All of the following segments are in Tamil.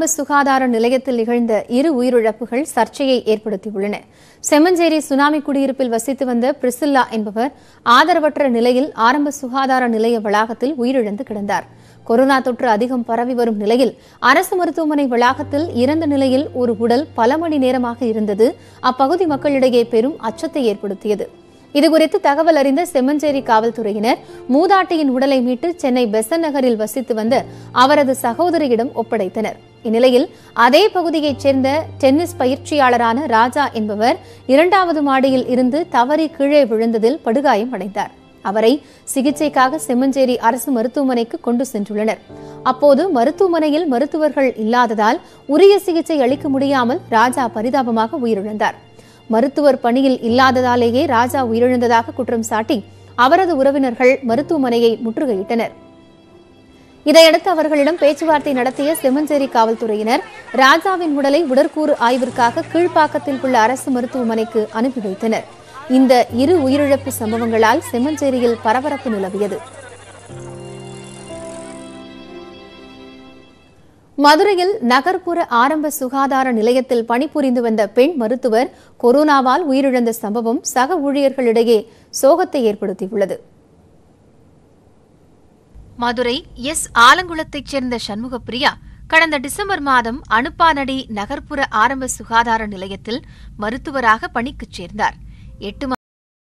ஆரம்ப சுகாதார நிலையத்தில் நிகழ்ந்த இரு உயிரிழப்புகள் சர்ச்சையை ஏற்படுத்தியுள்ளன செம்மஞ்சேரி சுனாமி குடியிருப்பில் வசித்து வந்த பிரிசில்லா என்பவர் ஆதரவற்ற நிலையில் ஆரம்ப சுகாதார நிலைய வளாகத்தில் உயிரிழந்து கிடந்தார் கொரோனா தொற்று அதிகம் பரவி வரும் நிலையில் அரசு மருத்துவமனை வளாகத்தில் இறந்த நிலையில் ஒரு உடல் பல மணி நேரமாக இருந்தது அப்பகுதி மக்களிடையே பெரும் அச்சத்தை ஏற்படுத்தியது இதுகுறித்து தகவல் அறிந்த செம்மஞ்சேரி காவல்துறையினர் மூதாட்டியின் உடலை மீட்டு சென்னை பெசன் நகரில் வசித்து வந்த அவரது சகோதரியிடம் ஒப்படைத்தனர் இந்நிலையில் அதே பகுதியைச் சேர்ந்த டென்னிஸ் பயிற்சியாளரான ராஜா என்பவர் இரண்டாவது மாடியில் இருந்து தவறி கீழே விழுந்ததில் படுகாயம் அடைந்தார் அவரை சிகிச்சைக்காக செம்மஞ்சேரி அரசு மருத்துவமனைக்கு கொண்டு சென்றுள்ளனர் அப்போது மருத்துவமனையில் மருத்துவர்கள் இல்லாததால் உரிய சிகிச்சை அளிக்க முடியாமல் ராஜா பரிதாபமாக உயிரிழந்தார் மருத்துவர் பணியில் இல்லாததாலேயே ராஜா உயிரிழந்ததாக குற்றம் சாட்டி அவரது உறவினர்கள் மருத்துவமனையை முற்றுகையிட்டனர் இதையடுத்து அவர்களிடம் பேச்சுவார்த்தை நடத்திய செம்மஞ்சேரி காவல்துறையினர் ராஜாவின் உடலை உடற்கூறு ஆய்விற்காக கீழ்ப்பாக்கத்தில் உள்ள அரசு மருத்துவமனைக்கு அனுப்பி வைத்தனர் இந்த இரு உயிரிழப்பு சம்பவங்களால் செம்மஞ்சேரியில் பரபரப்பு நிலவியது மதுரையில் நகர்ப்புற ஆரம்ப சுகாதார நிலையத்தில் பணிபுரிந்து வந்த பெண் மருத்துவர் கொரோனாவால் உயிரிழந்த சம்பவம் சக ஊழியர்களிடையே சோகத்தை ஏற்படுத்தியுள்ளது மதுரை எஸ் ஆலங்குளத்தைச் சேர்ந்த சண்முகப்பிரியா கடந்த டிசம்பர் மாதம் அனுப்பானடி நகர்ப்புற ஆரம்ப சுகாதார நிலையத்தில் மருத்துவராக பணிக்குச் சேர்ந்தார் எட்டு மா-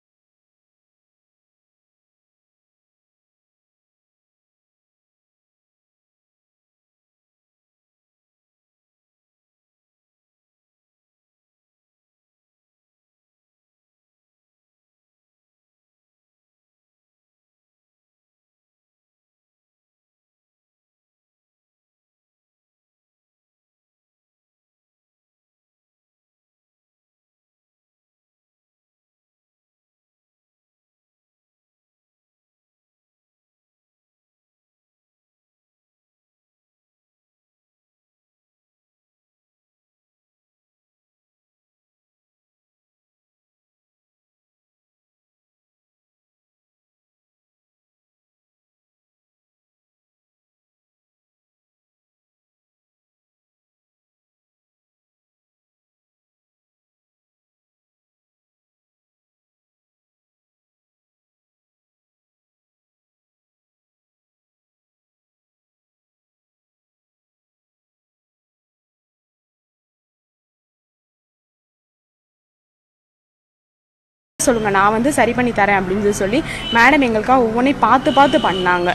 சொல்லுங்க நான் வந்து சரி பண்ணி தரேன் அப்படின்னு சொல்லி மேடம் எங்களுக்காக ஒவ்வொன்றையும் பார்த்து பார்த்து பண்ணாங்க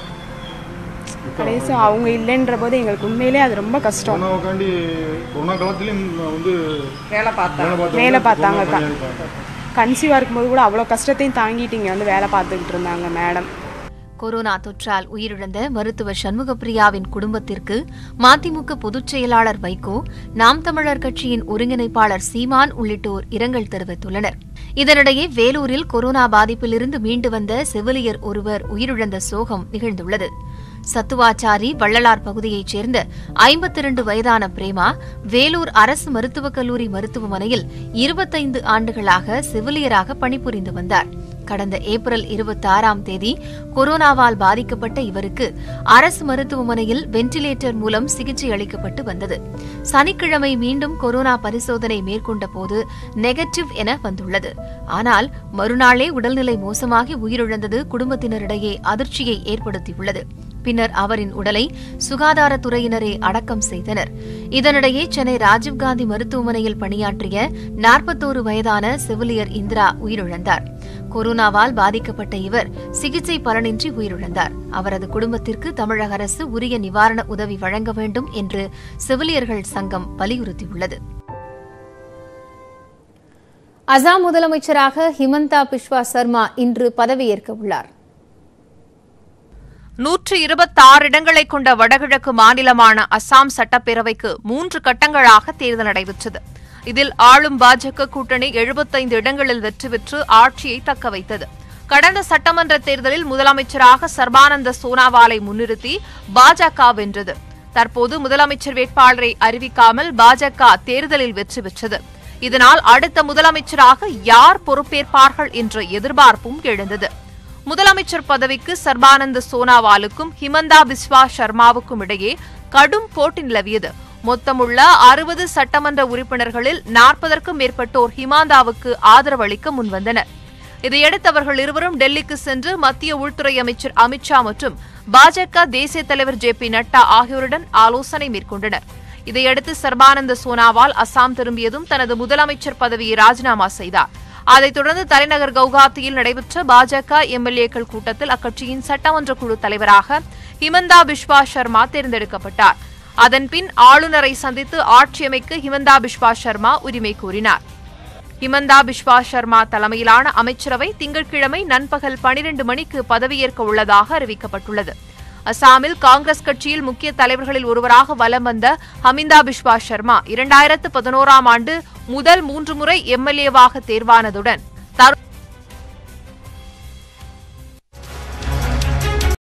கடைசி அவங்க இல்லைன்ற போது எங்களுக்கு உண்மையிலே அது ரொம்ப கஷ்டம் கொரோனாவுக்காண்டி கொரோனா காலத்துலேயும் வந்து வேலை பார்த்தா வேலை பார்த்தவங்க வேலை பார்த்தாங்க கொரோனா தான். பணியாளி பார்த்தாங்க. கன்சீவாக இருக்கும்போது கூட அவ்வளோ கஷ்டத்தையும் தாங்கிட்டு இங்கே வந்து வேலை பார்த்துக்கிட்டு இருந்தாங்க மேடம் கொரோனா தொற்றால் உயிரிழந்த மருத்துவர் சண்முகப்பிரியாவின் குடும்பத்திற்கு மதிமுக பொதுச் செயலாளர் வைகோ நாம் தமிழர் கட்சியின் ஒருங்கிணைப்பாளர் சீமான் உள்ளிட்டோர் இரங்கல் தெரிவித்துள்ளனர் இதனிடையே வேலூரில் கொரோனா பாதிப்பிலிருந்து மீண்டு வந்த செவிலியர் ஒருவர் உயிரிழந்த சோகம் நிகழ்ந்துள்ளது சத்துவாச்சாரி வள்ளலார் பகுதியைச் சேர்ந்த ஐம்பத்தி இரண்டு வயதான பிரேமா வேலூர் அரசு மருத்துவக் கல்லூரி மருத்துவமனையில் இருபத்தைந்து ஆண்டுகளாக செவிலியராக பணிபுரிந்து வந்தார் கடந்த ஏப்ரல் இருபத்தி ஆறாம் தேதி கொரோனாவால் பாதிக்கப்பட்ட இவருக்கு அரசு மருத்துவமனையில் வென்டிலேட்டர் மூலம் சிகிச்சை அளிக்கப்பட்டு வந்தது சனிக்கிழமை மீண்டும் கொரோனா பரிசோதனை மேற்கொண்ட போது நெகட்டிவ் என வந்துள்ளது ஆனால் மறுநாளே உடல்நிலை மோசமாகி உயிரிழந்தது குடும்பத்தினரிடையே அதிர்ச்சியை ஏற்படுத்தியுள்ளது பின்னர் அவரின் உடலை சுகாதாரத்துறையினரே அடக்கம் செய்தனர் இதனிடையே சென்னை ராஜீவ்காந்தி மருத்துவமனையில் பணியாற்றிய நாற்பத்தோரு வயதான செவிலியர் இந்திரா உயிரிழந்தார் கொரோனாவால் பாதிக்கப்பட்ட இவர் சிகிச்சை பலனின்றி உயிரிழந்தார் அவரது குடும்பத்திற்கு தமிழக அரசு உரிய நிவாரண உதவி வழங்க வேண்டும் என்று செவிலியர்கள் சங்கம் வலியுறுத்தியுள்ளது அசாம் முதலமைச்சராக ஹிமந்தா பிஸ்வா சர்மா இன்று பதவியேற்க உள்ளார் நூற்று இருபத்தாறு இடங்களை கொண்ட வடகிழக்கு மாநிலமான அசாம் சட்டப்பேரவைக்கு மூன்று கட்டங்களாக தேர்தல் நடைபெற்றது இதில் ஆளும் பாஜக கூட்டணி எழுபத்தைந்து இடங்களில் வெற்றி பெற்று ஆட்சியை தக்க வைத்தது கடந்த சட்டமன்ற தேர்தலில் முதலமைச்சராக சர்பானந்த சோனாவாலை முன்னிறுத்தி பாஜக வென்றது தற்போது முதலமைச்சர் வேட்பாளரை அறிவிக்காமல் பாஜக தேர்தலில் வெற்றி பெற்றது இதனால் அடுத்த முதலமைச்சராக யார் பொறுப்பேற்பார்கள் என்ற எதிர்பார்ப்பும் எழுந்தது முதலமைச்சர் பதவிக்கு சர்பானந்த சோனாவாலுக்கும் ஹிமந்தா பிஸ்வா சர்மாவுக்கும் இடையே கடும் போட்டி நிலவியது மொத்தமுள்ள அறுபது சட்டமன்ற உறுப்பினர்களில் நாற்பதற்கும் மேற்பட்டோர் ஹிமாந்தாவுக்கு ஆதரவு அளிக்க முன்வந்தனர் இதையடுத்து அவர்கள் இருவரும் டெல்லிக்கு சென்று மத்திய உள்துறை அமைச்சர் அமித்ஷா மற்றும் பாஜக தேசிய தலைவர் ஜே பி நட்டா ஆகியோருடன் ஆலோசனை மேற்கொண்டனர் இதையடுத்து சர்பானந்த சோனாவால் அசாம் திரும்பியதும் தனது முதலமைச்சர் பதவியை ராஜினாமா செய்தார் அதைத் தொடர்ந்து தலைநகர் கவுகாத்தியில் நடைபெற்ற பாஜக எம்எல்ஏக்கள் கூட்டத்தில் அக்கட்சியின் சட்டமன்ற குழு தலைவராக ஹிமந்தா பிஸ்வா சர்மா தேர்ந்தெடுக்கப்பட்டார் அதன்பின் ஆளுநரை சந்தித்து ஆட்சியமைக்க ஹிமந்தா பிஸ்வா சர்மா உரிமை கோரினார் ஹிமந்தா பிஸ்வா சர்மா தலைமையிலான அமைச்சரவை திங்கட்கிழமை நண்பகல் பனிரெண்டு மணிக்கு பதவியேற்க உள்ளதாக அறிவிக்கப்பட்டுள்ளது அசாமில் காங்கிரஸ் கட்சியில் முக்கிய தலைவர்களில் ஒருவராக வலம் வந்த ஹமிந்தா பிஸ்வா சர்மா இரண்டாயிரத்து பதினோராம் ஆண்டு முதல் மூன்று முறை எம்எல்ஏவாக தேர்வானதுடன் தரு-